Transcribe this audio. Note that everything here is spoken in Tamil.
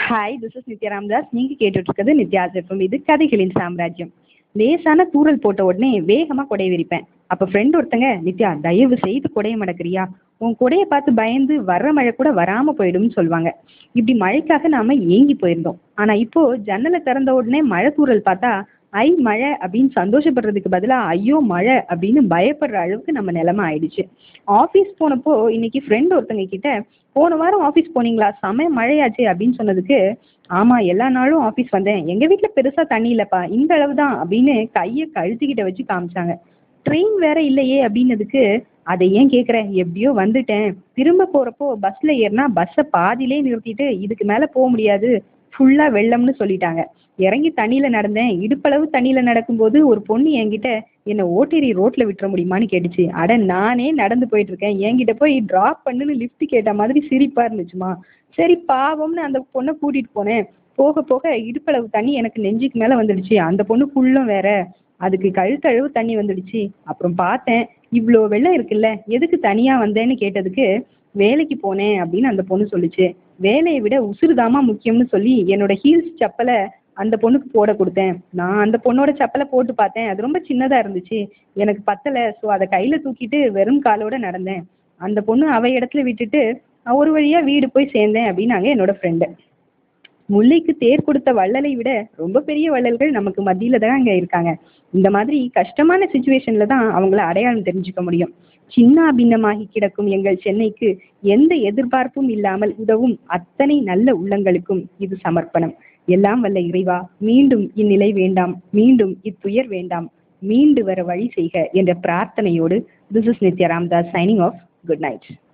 hi this is Nithya Ramdas நீங்க கேட்டுட்டு இருக்கிறது நித்யா எஃப்எம் இது கதைகளின் சாம்ராஜ்யம் லேசான தூறல் போட்ட உடனே வேகமா கொடைய விரிப்பேன் அப்ப ஃப்ரெண்ட் ஒருத்தங்க நித்யா தயவு செய்து கொடைய மடக்குறியா உன் கொடைய பார்த்து பயந்து வர்ற மழை கூட வராம போயிடும்னு சொல்லுவாங்க இப்படி மழைக்காக நாம ஏங்கி போயிருந்தோம் ஆனா இப்போ ஜன்னலை திறந்த உடனே மழை தூறல் பார்த்தா ஐ மழை அப்படின்னு சந்தோஷப்படுறதுக்கு பதிலா ஐயோ மழை அப்படின்னு பயப்படுற அளவுக்கு நம்ம நிலைமை ஆயிடுச்சு ஆஃபீஸ் போனப்போ இன்னைக்கு ஃப்ரெண்ட் ஒருத்தங்க கிட்ட போன வாரம் ஆஃபீஸ் போனீங்களா செம மழையாச்சு அப்படின்னு சொன்னதுக்கு ஆமா எல்லா நாளும் ஆஃபீஸ் வந்தேன் எங்க வீட்ல பெருசா தண்ணி இல்லப்பா இந்த அளவு தான் அப்படின்னு கையை கழுத்துக்கிட்ட வச்சு காமிச்சாங்க ட்ரெயின் வேற இல்லையே அப்படின்னதுக்கு அதை ஏன் கேட்குற எப்படியோ வந்துட்டேன் திரும்ப போறப்போ பஸ்ல ஏறினா பஸ்ஸை பாதியிலே நிறுத்திட்டு இதுக்கு மேல போக முடியாது ஃபுல்லா வெள்ளம்னு சொல்லிட்டாங்க இறங்கி தண்ணியில நடந்தேன் இடுப்பளவு தண்ணியில நடக்கும்போது ஒரு பொண்ணு என்கிட்ட என்னை ஓட்டேரி ரோட்ல விட்டுற முடியுமான்னு கேட்டுச்சு அட நானே நடந்து போயிட்டு இருக்கேன் என்கிட்ட போய் டிராப் பண்ணுன்னு லிஃப்ட் கேட்ட மாதிரி சிரிப்பா இருந்துச்சுமா சரி பாவம்னு அந்த பொண்ணை கூட்டிட்டு போனேன் போக போக இடுப்பளவு தண்ணி எனக்கு நெஞ்சுக்கு மேல வந்துடுச்சு அந்த பொண்ணு ஃபுல்லும் வேற அதுக்கு கழுத்தளவு தண்ணி வந்துடுச்சு அப்புறம் பார்த்தேன் இவ்வளோ வெள்ளம் இருக்குல்ல எதுக்கு தனியா வந்தேன்னு கேட்டதுக்கு வேலைக்கு போனேன் அப்படின்னு அந்த பொண்ணு சொல்லுச்சு வேலையை விட உசுறுதாமா முக்கியம்னு சொல்லி என்னோட ஹீல்ஸ் செப்பலை அந்த பொண்ணுக்கு போட கொடுத்தேன் நான் அந்த பொண்ணோட செப்பலை போட்டு பார்த்தேன் அது ரொம்ப சின்னதாக இருந்துச்சு எனக்கு பத்தலை ஸோ அதை கையில் தூக்கிட்டு வெறும் காலோட நடந்தேன் அந்த பொண்ணு அவ இடத்துல விட்டுட்டு ஒரு வழியாக வீடு போய் சேர்ந்தேன் அப்படின்னாங்க என்னோட ஃப்ரெண்டு முல்லைக்கு தேர் கொடுத்த வள்ளலை விட ரொம்ப பெரிய வள்ளல்கள் நமக்கு மத்தியில தான் அங்கே இருக்காங்க இந்த மாதிரி கஷ்டமான சுச்சுவேஷன்ல தான் அவங்கள அடையாளம் தெரிஞ்சுக்க முடியும் சின்ன பின்னமாகி கிடக்கும் எங்கள் சென்னைக்கு எந்த எதிர்பார்ப்பும் இல்லாமல் உதவும் அத்தனை நல்ல உள்ளங்களுக்கும் இது சமர்ப்பணம் எல்லாம் வல்ல இறைவா மீண்டும் இந்நிலை வேண்டாம் மீண்டும் இத்துயர் வேண்டாம் மீண்டு வர வழி செய்க என்ற பிரார்த்தனையோடு this is Nithya Ramdas signing off good night